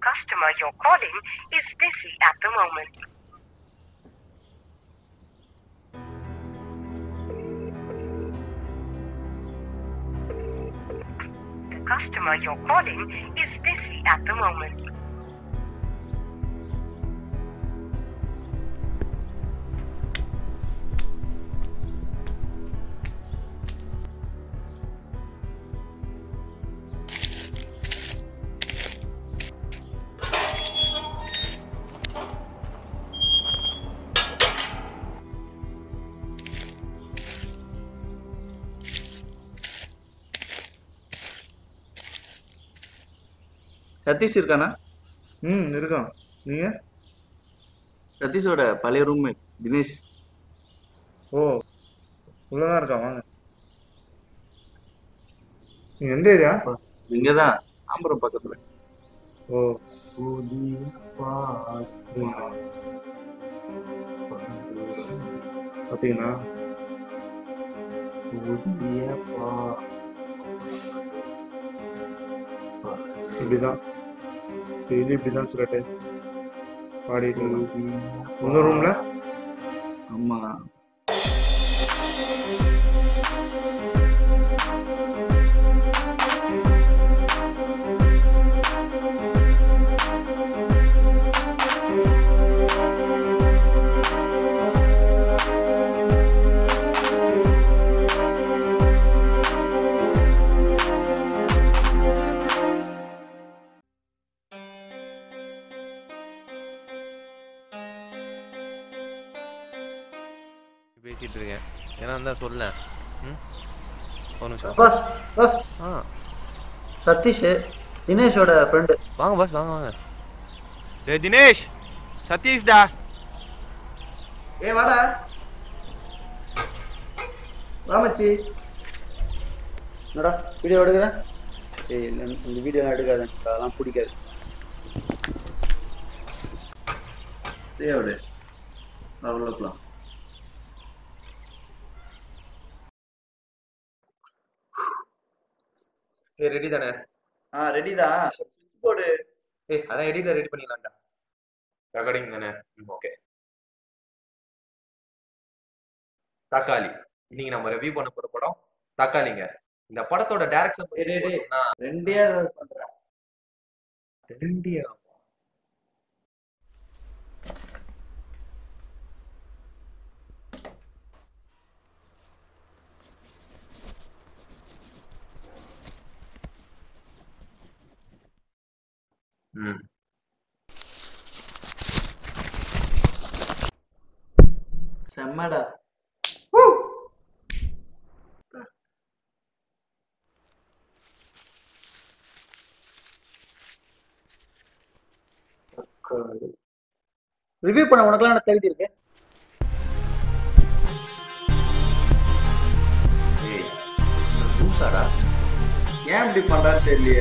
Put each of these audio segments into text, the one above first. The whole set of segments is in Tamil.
customer you're calling is busy at the moment. The customer you're calling is busy at the moment. Satish இருக்கானா ம் இருக்கான் நீங்க சதீஷோட பழைய ரூம்மேட் தினேஷ் ஓ உள்ளதான் இருக்கான் வாங்க நீங்க எந்த ஏரியா இங்கே தான் தாம்பரம் பக்கத்தில் ஓ புதிய பாட்டு பார்த்தீங்கன்னா புதிய பா இப்படிதான் டெய்லி இப்படிதான் சொல்லிட்டு பாடிட்டு இருக்கேன். உங்க ரூம்ல ஆமா பேசிட்டு இருக்கேன் ஏன்னா இருந்தா சொல்ல ம் ஒரு நிமிஷம் பாஸ் பாஸ் ஆ சதீஷ் தினேஷோட ஃப்ரெண்டு வாங்க பாஸ் வாங்க வாங்க டேய் தினேஷ் சதீஷ்டா ஏ வாடா ராமச்சி என்னடா வீடியோ எடுக்கிறேன் ஏய் இல்லை இந்த வீடியோ எடுக்காத எனக்கு அதெல்லாம் பிடிக்காது தேவைடு அவ்வளோக்கலாம் ஏய் ரெடி தானே ஆ ரெடி தான் சுவிட்ச் போர்டு ஏய் அதான் எடிட்ல ரெடி பண்ணிடலாம்டா ரெக்கார்டிங் தானே ஓகே தக்காளி இன்னைக்கு நம்ம ரிவ்யூ பண்ண போற படம் தக்காளிங்க இந்த படத்தோட டைரக்ஷன் டேய், டேய், டேய். ரெண்டே ஏதாவது பண்றேன் இந்தியா ம் செம்மடா ரிவ்யூ பண்ண உனக்கெல்லாம் என்ன தகுதி இருக்கு ஏய் இந்த லூசாடா ஏன் இப்படி பண்றான்னு தெரியலையே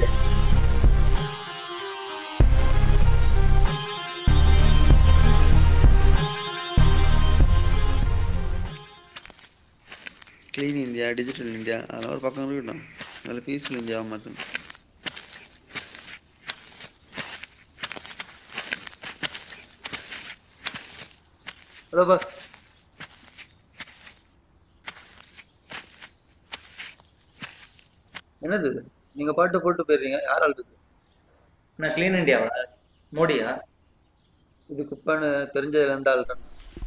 க்ளீன் இந்தியா டிஜிட்டல் இந்தியா அதெல்லாம் ஒரு பக்கம் இருக்கட்டும் அதில் பீஸ்ஃபுல் இந்தியாவை மாற்றணும் ஹலோ பாஸ் என்னது இது? நீங்க பாட்டு போட்டு போயிடுறீங்க யார் ஆள் இருக்கு நான் க்ளீன் இண்டியாவா மோடியா இது குப்பைன்னு தெரிஞ்சதுல இருந்து ஆள் தான்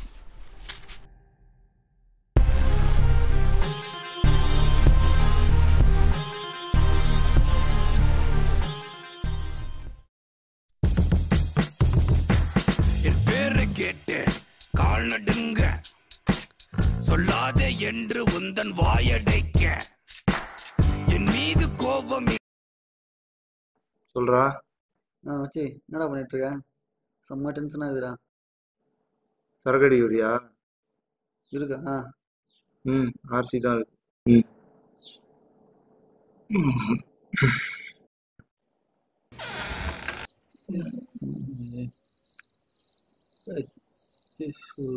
என் பேரை கேட்டு கால் நடுங்க சொல்லாதே என்று உந்தன் வாயடைக்க என் மீது கோபம் சொல்றா ஆ வச்சு என்னடா பண்ணிட்டு இருக்க செம்ம டென்ஷனா இருக்குடா சரக்கடி யூரியா இருக்கா ஆ ம் ஆர்சி தான் இருக்கு ம் ஐயோ.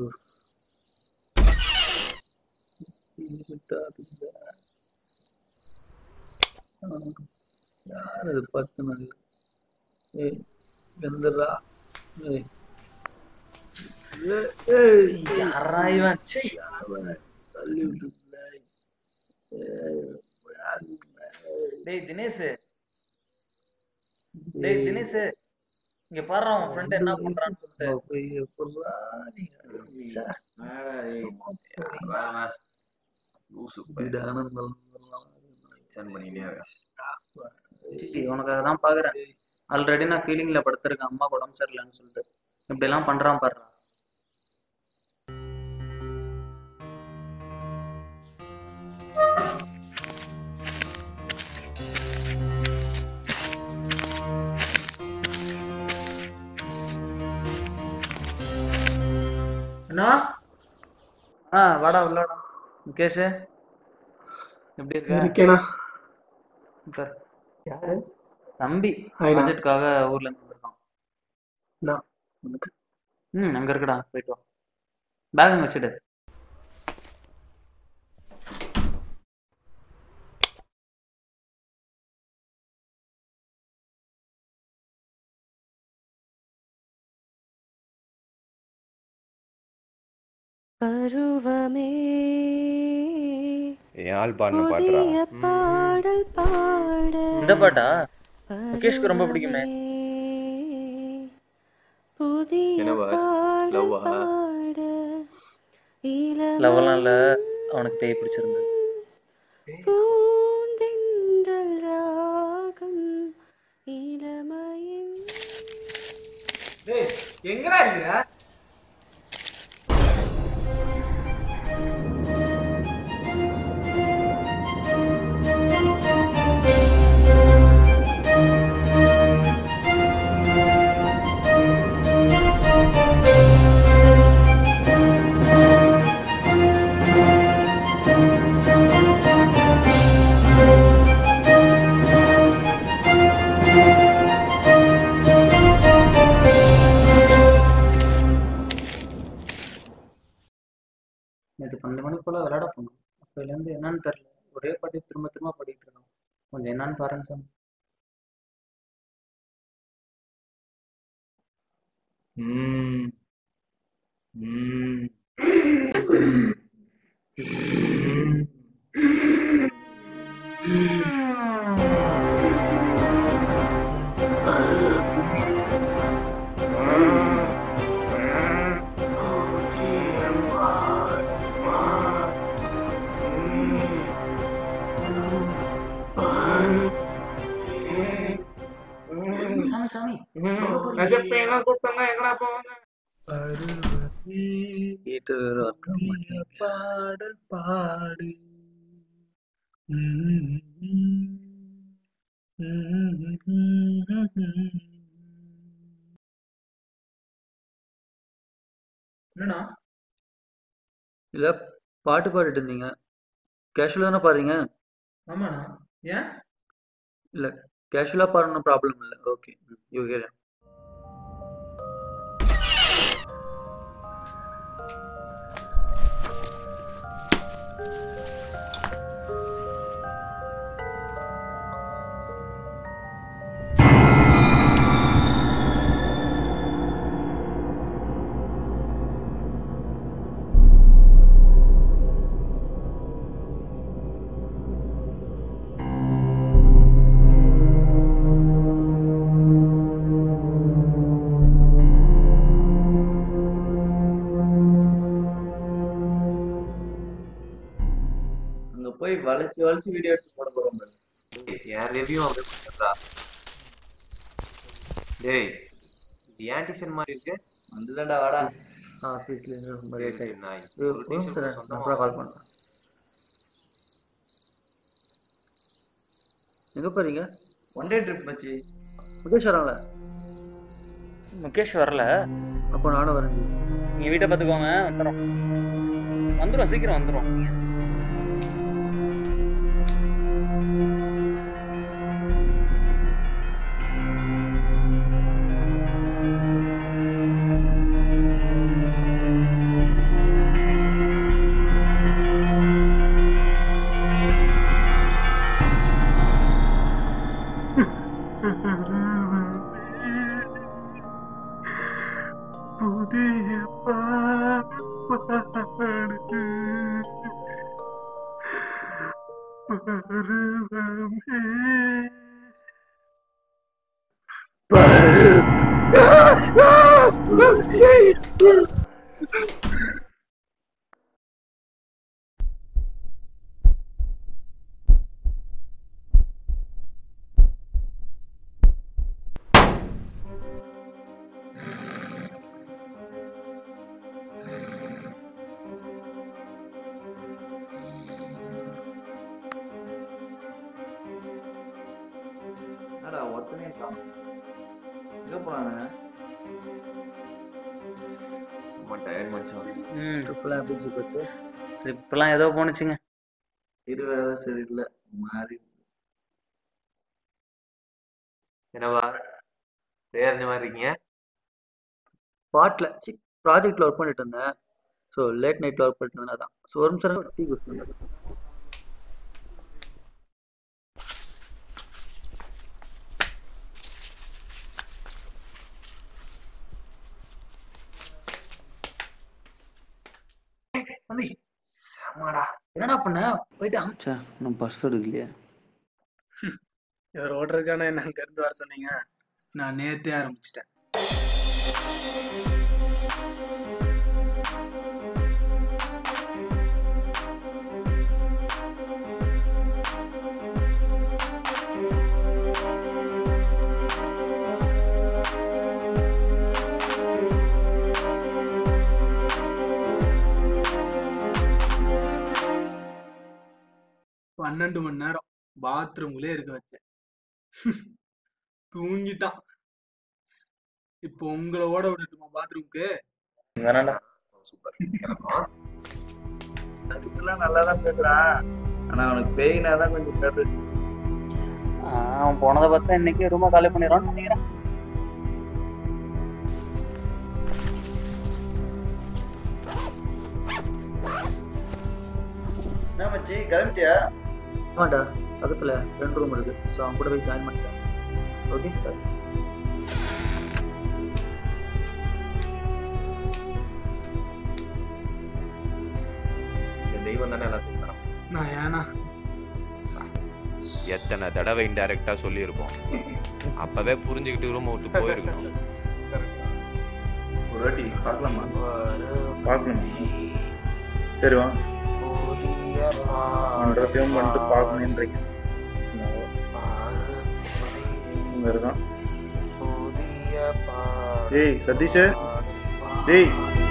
இருட்டா இருக்குதா. ஆ, யார் அது பத்துனது ஏய் வந்துடுறா ஏய். ஏய், ஏய், யாரா இவன் சீ. அவனை தள்ளி விட்டுல டேய் தினேஷ் டேய் தினேஷ் இங்க பாரு அவன் ஃப்ரெண்ட் என்ன பண்றான்னு சொல்லிட்டு போய் எப்படா நீங்க சே, வீடான சென்ட் பண்ணிட்டே இருக்கேன் சீ, உனக்காக தான் பாக்குறேன் ஆல்ரெடி நான் ஃபீலிங்ல படுத்திருக்கேன் அம்மா உடம்பு சரியில்லைன்னு சொல்லிட்டு இப்படி எல்லாம் பண்றான் பாரு அண்ணா ஆ வாடா உள்ளடா முகேஷ் எப்படி இருக்க இருக்கேண்ணா உட்கார். தம்பி ஹாய்ண்ணா. ப்ராஜெக்ட்காக ஊர்ல இருந்து வந்திருக்கான் அண்ணா, உனக்கு ம் அங்க இருக்குடா போயிட்டு வா பேக் அங்க வச்சுடு பருவமே என் ஆள் பாடின பாட்டுறா புதிய பாடல் பாட இந்த பாட்டா முகேஷ்க்கு ரொம்ப பிடிக்குமே புதிய என்ன பாஸ் லவ்வா லவ்வெல்லாம் இல்ல அவனுக்கு பேய் பிடிச்சிருந்தது பூந்தென்றல் ராகம் இளமையின் டேய் எங்கடா இருக்கிற நேற்று பன்னெண்டு மணி போல விளையாட போனோம் அப்பையிலேருந்து என்னன்னு தெரியல ஒரே பாட்டி திரும்ப திரும்ப பாடிட்டு இருக்கான் கொஞ்சம் என்னன்னு பாருங்க சார் ம் ம் சாமி சாமி நஜப்பையெல்லாம் கூப்பிட்டா எங்கடா போவாங்க கேட்டு வர பாடல் பாடு என்னண்ணா இல்ல பாட்டு பாடிட்டு இருந்தீங்க கேஷுவலா தானே பாடுறீங்க ஆமாண்ணா ஏன் இல்ல கேஷுவலா பாடணும் ப்ராப்ளம் இல்ல ஓகே யூ ஹியர் அங்க போய் வளைச்சு வளைச்சு வீடியோ எடுத்து போட போறோம் பாரு. டேய், என் ரிவ்யூ அப்படியே கொடுத்துட்றா டேய் இது ஏன் டிசைன் மாதிரி இருக்கு வந்துதான்டா வாடா ஆஃபீஸ்ல இருந்து ரொம்ப லேட் சரி, ஆயிடுச்சு நான் ஏய், ஒரு ஒரு t-shirt நிமிஷம் இரு, சொந்தமா நான் அப்புறம் கால் பண்றேன் எங்க போறீங்க ஒன் டே ட்ரிப் மச்சி முகேஷ் வரான்ல முகேஷ் வரல அப்போ நானும் வரேன் ஜி. நீங்க வீட்டை பார்த்துக்கோங்க வந்துடும் வந்துடும் சீக்கிரம் வந்துடும் என்னடா ஒருத்தனே இருக்கான் எங்க போனாங்க சும்மா டயர்ட் மச்சான் ம் ட்ரிப்லாம் எப்படி போச்சு ட்ரிப்லாம் ஏதோ போணுச்சுங்க இரு வேலை சரியில்லை மாறி என்னவா பேரஞ்ச மாதிரி இருக்கீங்க ஸ்பாட்டில் சி ப்ராஜெக்டில் ஒர்க் பண்ணிட்டு இருந்தேன் ஸோ லேட் நைட்டில் ஒர்க் பண்ணிட்டு இருந்தேன் தான் ஸோ ஒரு நிமிஷம் டீ குடிச்சிட்டு இருந்தேன் தம்பி செம்மடா என்னடா பண்ண போயிட்டு அம்- சே நான் பர்ஸ் எடுக்கலையே இவர் ஓடுறதுக்கான என்ன அங்க இருந்து வர சொன்னீங்க நான் நேத்தே ஆரம்பிச்சிட்டேன் பன்னெண்டு மணி நேரம் பாத்ரூம்லயே இருக்க வச்சேன் தூங்கிட்டான் இப்போ உங்களை ஓட விடட்டுமா பாத்ரூம்க்கு அதுக்கெல்லாம் நல்லா தான் பேசுறான் ஆனா அவனுக்கு பேயினா தான் கொஞ்சம் கரு அவன் போனதை பார்த்தா இன்னைக்கு ரூமை காலி பண்ணிடுவான்னு நினைக்கிறேன் என்ன மச்சி கிளம்பிட்டியா ஆமாண்டா பக்கத்தில் ரெண்டு ரூம் இருக்கு ஸோ அவன் கூட போய் ஜாயின் பண்ணிட்டேன் ஓகே பாய் இந்த தெய்வம் தானே எல்லாத்துக்கும் தரான். நான் ஏனா எத்தனை தடவை இன்டைரக்டா சொல்லியிருக்கோம் அப்பவே புரிஞ்சுக்கிட்டு ரூம் விட்டு போயிருக்கணும் ஒரு வாட்டி பார்க்கலாமா பார்க்கணுமா சரி வா அவன்றதையும் பண்ணிட்டு பார்க்கணுன்றீங்க இங்க இருக்கான் ஏய் சதீஷ் ஏய்